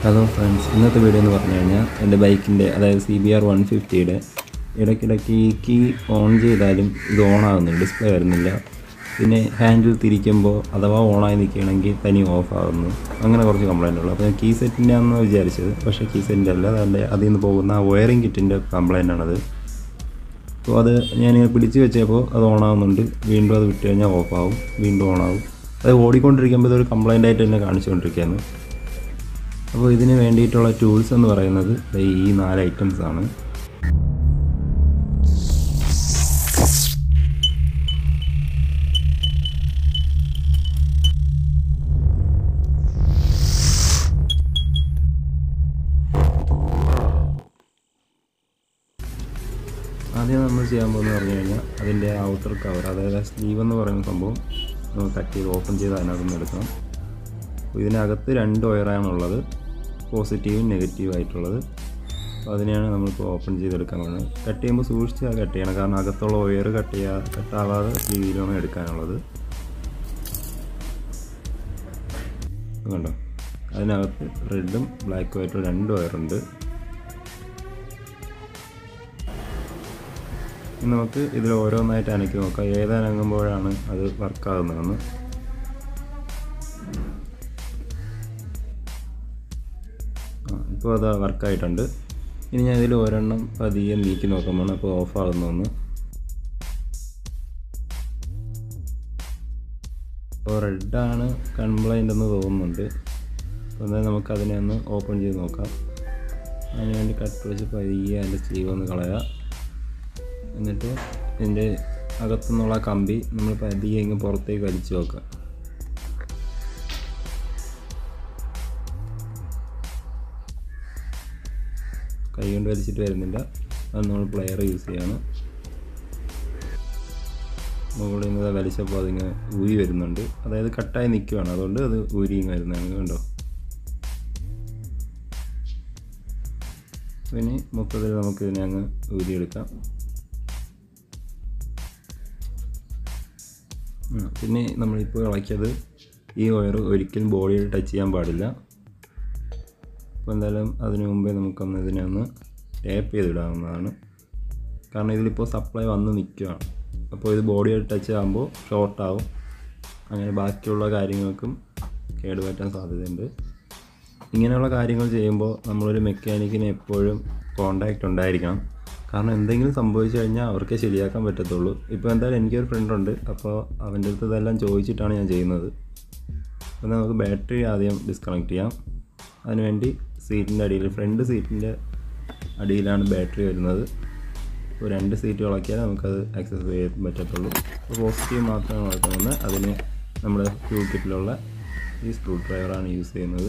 hello friends ഇന്നത്തെ video എന്ന് പറഞ്ഞു കഴിഞ്ഞാൽ എൻ്റെ ബൈക്കിൻ്റെ അതായത് സി ബി ആർ വൺ ഫിഫ്റ്റിയുടെ ഇടയ്ക്കിടയ്ക്ക് ഈ കീ ഓൺ ചെയ്താലും ഇത് ഓൺ ആകുന്നില്ല ഡിസ്പ്ലേ വരുന്നില്ല പിന്നെ ഹാൻഡിൽ തിരിക്കുമ്പോൾ അഥവാ ഓണായി നിൽക്കുകയാണെങ്കിൽ തനി ഓഫ് ആകുന്നു അങ്ങനെ കുറച്ച് കംപ്ലൈൻ്റ് ഉള്ളു അപ്പോൾ ഞാൻ കീ സെറ്റിൻ്റെ ആണെന്ന് വിചാരിച്ചത് പക്ഷേ കീ സെറ്റിൻ്റെ അല്ല അതിൻ്റെ അതിൽ നിന്ന് പോകുന്ന ആ വയറിംഗ് കിറ്റിൻ്റെ കംപ്ലൈൻ്റ് ആണത് അപ്പോൾ അത് ഞാൻ പിടിച്ച് വെച്ചപ്പോൾ അത് ഓണാകുന്നുണ്ട് വീണ്ടും അത് വിട്ട് കഴിഞ്ഞാൽ ഓഫ് ആവും വീണ്ടും ഓണാവും അത് ഓടിക്കൊണ്ടിരിക്കുമ്പോൾ ഇതൊരു കംപ്ലൈൻ്റ് ആയിട്ട് തന്നെ കാണിച്ചുകൊണ്ടിരിക്കുകയാണ് അപ്പോൾ ഇതിന് വേണ്ടിയിട്ടുള്ള ടൂൾസ് എന്ന് പറയുന്നത് ദേ ഈ നാല് ഐറ്റംസ് ആണ് ആദ്യം നമ്മൾ ചെയ്യാൻ പോകുന്നത് പറഞ്ഞു കഴിഞ്ഞാൽ അതിൻ്റെ ഔട്ടർ കവർ അതായത് സ്ലീവ് എന്ന് പറയുന്ന സംഭവം നമുക്ക് കട്ട് ചെയ്ത് ഓപ്പൺ ചെയ്ത് അതിനകത്തുനിന്ന് എടുക്കണം അപ്പോൾ ഇതിനകത്ത് രണ്ട് വയറാണുള്ളത് പോസിറ്റീവും നെഗറ്റീവും ആയിട്ടുള്ളത് അപ്പോൾ അതിനെയാണ് നമ്മളിപ്പോൾ ഓപ്പൺ ചെയ്തെടുക്കാൻ പോകുന്നത് കട്ട് ചെയ്യുമ്പോൾ സൂക്ഷിച്ച് അത് കട്ട് ചെയ്യണം കാരണം അകത്തുള്ള വയർ കട്ട് ചെയ്യാ കട്ടാവാതെ രീതിയിലാണ് എടുക്കാനുള്ളത് ഇത് കണ്ടോ അതിനകത്ത് റെഡും ബ്ലാക്കും ആയിട്ട് രണ്ട് വയറുണ്ട് ഇനി നമുക്ക് ഇതിൽ ഓരോന്നായിട്ട് അനക്കി നോക്കാം ഏതനങ്ങുമ്പോഴാണ് അത് വർക്കാകുന്നതെന്ന് ആ ഇപ്പോൾ അത് വർക്കായിട്ടുണ്ട് ഇനി ഞാൻ ഇതിൽ ഒരെണ്ണം പതിയെ നീക്കി നോക്കാൻ പോകണം അപ്പോൾ ഓഫ് ആകുന്നൊന്ന് അപ്പോൾ റെഡാണ് കംപ്ലൈൻ്റ് എന്ന് തോന്നുന്നുണ്ട് അപ്പോൾ എന്തായാലും നമുക്ക് അതിനെ ഒന്ന് ഓപ്പൺ ചെയ്ത് നോക്കാം അതിനുവേണ്ടി കട്ട് വെച്ച് പതിയെ അതിൻ്റെ സ്ലീവ് ഒന്ന് കളയാം എന്നിട്ട് ഇതിൻ്റെ അകത്തുനിന്നുള്ള കമ്പി നമ്മൾ പതിയെ ഇങ്ങ് പുറത്തേക്ക് വലിച്ചു നോക്കാം കൈ കൊണ്ട് വലിച്ചിട്ട് വരുന്നില്ല അത് നമ്മൾ പ്ലെയർ യൂസ് ചെയ്യാണ് മുകളിൽ നിന്ന് വലിച്ചപ്പോൾ അതിങ്ങനെ ഊരി വരുന്നുണ്ട് അതായത് കട്ടായി നിൽക്കുകയാണ് അതുകൊണ്ട് അത് ഊരിയും വരുന്നതാണ് കണ്ടോ ഇനി മൊത്തത്തിൽ നമുക്ക് ഇതിനെ അങ്ങ് ഊരിയെടുക്കാം പിന്നെ നമ്മളിപ്പോൾ ഇളക്കിയത് ഈ വയർ ഒരിക്കലും ബോഡിയിൽ ടച്ച് ചെയ്യാൻ പാടില്ല അപ്പോൾ എന്തായാലും അതിനു മുമ്പേ നമുക്കൊന്ന് ഇതിനെ ഒന്ന് ടേപ്പ് ചെയ്തിടാവുന്നതാണ് കാരണം ഇതിലിപ്പോൾ സപ്ലൈ വന്ന് നിൽക്കുകയാണ് അപ്പോൾ ഇത് ബോഡിയിൽ ടച്ച് ആകുമ്പോൾ ഷോർട്ടാവും അങ്ങനെ ബാക്കിയുള്ള കാര്യങ്ങൾക്കും കേടുപറ്റാൻ സാധ്യതയുണ്ട് ഇങ്ങനെയുള്ള കാര്യങ്ങൾ ചെയ്യുമ്പോൾ നമ്മളൊരു മെക്കാനിക്കിന് എപ്പോഴും കോണ്ടാക്റ്റ് ഉണ്ടായിരിക്കണം കാരണം എന്തെങ്കിലും സംഭവിച്ചു കഴിഞ്ഞാൽ അവർക്ക് ശരിയാക്കാൻ പറ്റത്തുള്ളൂ ഇപ്പോൾ എന്തായാലും എനിക്കൊരു ഫ്രണ്ടുണ്ട് അപ്പോൾ അവൻ്റെ അടുത്ത് ഇതെല്ലാം ചോദിച്ചിട്ടാണ് ഞാൻ ചെയ്യുന്നത് അപ്പോൾ നമുക്ക് ബാറ്ററി ആദ്യം ഡിസ്കണക്ട് ചെയ്യാം അതിനുവേണ്ടി സീറ്റിൻ്റെ അടിയിൽ ഫ്രണ്ട് സീറ്റിൻ്റെ അടിയിലാണ് ബാറ്ററി വരുന്നത് അപ്പോൾ രണ്ട് സീറ്റ് ഇളക്കിയാൽ നമുക്കത് ആക്സസ് ചെയ്യാൻ പറ്റത്തുള്ളൂ അപ്പോൾ പോസിറ്റീവ് മാത്രമേ വളർത്തുന്നത് അതിന് നമ്മുടെ ടൂൾ കിറ്റിലുള്ള ഈ സ്ക്രൂ ഡ്രൈവറാണ് യൂസ് ചെയ്യുന്നത്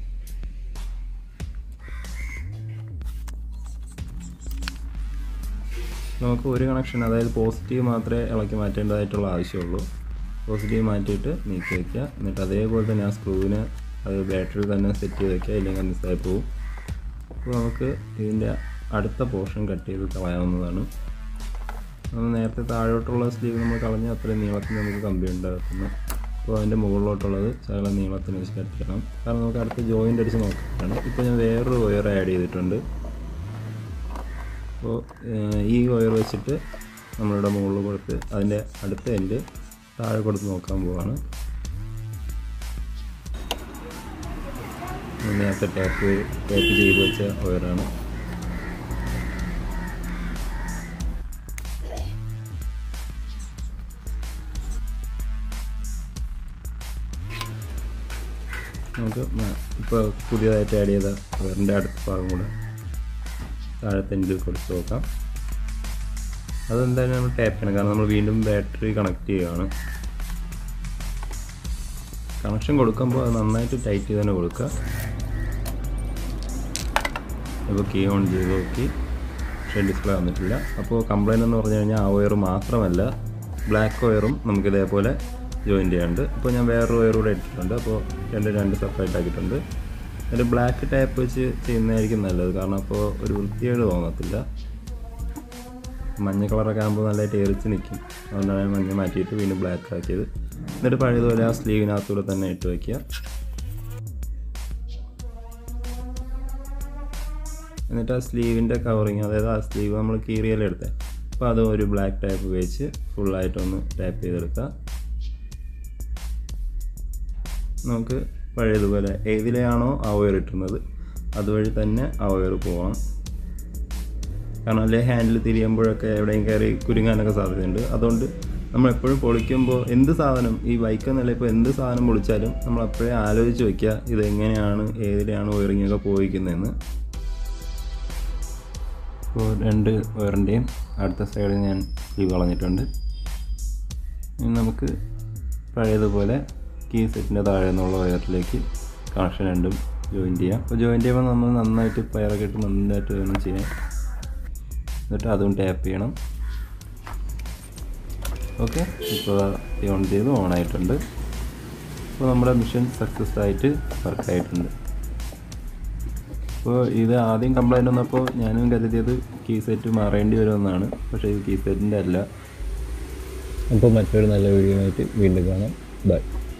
നമുക്ക് ഒരു കണക്ഷൻ അതായത് പോസിറ്റീവ് മാത്രമേ ഇളക്കി മാറ്റേണ്ടതായിട്ടുള്ള ആവശ്യമുള്ളൂ പോസിറ്റീവ് മാറ്റിയിട്ട് നീക്കി വയ്ക്കുക എന്നിട്ട് അതേപോലെ തന്നെ ആ സ്ക്രൂവിന് അത് ബാറ്ററി തന്നെ സെറ്റ് ചെയ്ത് വയ്ക്കുക ഇല്ലെങ്കിൽ മിസ്സായി പോകും അപ്പോൾ നമുക്ക് ഇതിൻ്റെ അടുത്ത പോർഷൻ കട്ട് ചെയ്ത് കളയാവുന്നതാണ് നമ്മൾ നേരത്തെ താഴോട്ടുള്ള സ്ലീവ് നമ്മൾ കളഞ്ഞ് അത്രയും നീളത്തിന് നമുക്ക് കമ്പി ഉണ്ടാക്കുന്നു അപ്പോൾ അതിൻ്റെ മുകളിലോട്ടുള്ളത് ശകല നീളത്തിന് വെച്ച് കട്ട് ചെയ്യണം കാരണം നമുക്ക് അടുത്ത ജോയിൻ്റ് അടിച്ച് നോക്കുകയാണ് ഇപ്പോൾ ഞാൻ വേറൊരു വയർ ആഡ് ചെയ്തിട്ടുണ്ട് അപ്പോൾ ഈ വയർ വെച്ചിട്ട് നമ്മളുടെ മുകളിൽ കൊടുത്ത് അതിൻ്റെ അടുത്ത എൻഡ് താഴെ കൊടുത്ത് നോക്കാൻ പോവാണ് നേരത്തെ ടാപ്പ് ടാപ്പ് ചെയ്ത് വെച്ച വയറാണ് നമുക്ക് ഇപ്പോൾ പുതിയതായിട്ട് ആഡ് ചെയ്ത വയറിൻ്റെ അടുത്ത ഭാഗം കൂടെ താഴത്തെ എൻഡിൽ കൊടുത്ത് നോക്കാം അതെന്തായാലും നമ്മൾ ടാപ്പ് ചെയ്യണം കാരണം നമ്മൾ വീണ്ടും ബാറ്ററി കണക്ട് ചെയ്യുകയാണ് കണക്ഷൻ കൊടുക്കുമ്പോൾ അത് നന്നായിട്ട് ടൈറ്റ് ചെയ്ത് തന്നെ കൊടുക്കുക ഇപ്പോൾ കീ ഓൺ ചെയ്ത് നോക്കി പക്ഷേ ഡിസ്പ്ലേ വന്നിട്ടില്ല അപ്പോൾ കംപ്ലൈൻറ്റ് എന്ന് പറഞ്ഞു കഴിഞ്ഞാൽ ആ വയർ മാത്രമല്ല ബ്ലാക്ക് വയറും നമുക്ക് ഇതേപോലെ ജോയിൻ ചെയ്യാനുണ്ട് ഇപ്പോൾ ഞാൻ വേറൊരു വയർ കൂടെ ഇട്ടിട്ടുണ്ട് അപ്പോൾ രണ്ട് രണ്ട് സെപ്പറേറ്റ് ആക്കിയിട്ടുണ്ട് ഒരു ബ്ലാക്ക് ടാപ്പ് വെച്ച് ചെയ്യുന്നതായിരിക്കും നല്ലത് കാരണം അപ്പോൾ ഒരു വൃത്തികേട് തോന്നത്തില്ല മഞ്ഞ കളറൊക്കെ ആകുമ്പോൾ നല്ലതായിട്ട് എറിച്ച് നിൽക്കും അതുകൊണ്ടാണ് ഞാൻ മഞ്ഞ മാറ്റിയിട്ട് വീണ്ടും ബ്ലാക്ക് ആക്കിയത് എന്നിട്ട് പഴയതുപോലെ ആ സ്ലീവിനകത്തൂടെ തന്നെ ഇട്ട് വയ്ക്കുക എന്നിട്ട് ആ സ്ലീവിൻ്റെ കവറിങ് അതായത് ആ സ്ലീവ് നമ്മൾ കീറിയല്ലേ എടുത്തത് അപ്പോൾ അത് ഒരു ബ്ലാക്ക് ടാപ്പ് ഉപയോഗിച്ച് ഫുള്ളായിട്ടൊന്ന് ടാപ്പ് ചെയ്തെടുക്കുക നമുക്ക് പഴയതുപോലെ ഏതിലെയാണോ ആ വയർ ഇട്ടുന്നത് അതുവഴി തന്നെ ആ വയർ പോവാം കാരണം അല്ലെങ്കിൽ ഹാൻഡിൽ തിരിയുമ്പോഴൊക്കെ എവിടെയും കയറി കുരുങ്ങാനൊക്കെ സാധ്യതയുണ്ട് അതുകൊണ്ട് നമ്മൾ എപ്പോഴും പൊളിക്കുമ്പോൾ എന്ത് സാധനം ഈ ബൈക്ക് എന്നല്ല ഇപ്പോൾ എന്ത് സാധനം പൊളിച്ചാലും നമ്മൾ അപ്പോഴേ ആലോചിച്ച് വയ്ക്കുക ഇതെങ്ങനെയാണ് ഏതിലെയാണ് വയറിംഗ് ഒക്കെ പോയിക്കുന്നതെന്ന് ഇപ്പോൾ രണ്ട് വയറിൻ്റെയും അടുത്ത സൈഡിൽ ഞാൻ സ്ലീവ് കളഞ്ഞിട്ടുണ്ട് ഇനി നമുക്ക് പഴയതുപോലെ കീ സെറ്റിൻ്റെ താഴെ നിന്നുള്ള വയറിലേക്ക് കണക്ഷൻ രണ്ടും ജോയിൻ ചെയ്യാം അപ്പോൾ ജോയിൻ ചെയ്യുമ്പോൾ നമ്മൾ നന്നായിട്ട് പയറൊക്കെ ഇട്ട് നന്നായിട്ട് വേണം ചെയ്യാൻ എന്നിട്ട് അതും ടാപ്പ് ചെയ്യണം ഓക്കെ ഇപ്പോൾ ഓൺ ചെയ്ത് ഓൺ ആയിട്ടുണ്ട് അപ്പോൾ നമ്മുടെ മിഷൻ സക്സസ് ആയിട്ട് വർക്കായിട്ടുണ്ട് അപ്പോൾ ഇത് ആദ്യം കംപ്ലൈൻറ്റ് വന്നപ്പോൾ ഞാനും കരുതിയത് കീ സെറ്റ് മാറേണ്ടി വരുമെന്നാണ് പക്ഷേ ഇത് കീ സെറ്റിൻ്റെ അല്ല അപ്പോൾ മറ്റൊരു നല്ല വീഡിയോ ആയിട്ട് വീണ്ടും കാണാം ബൈ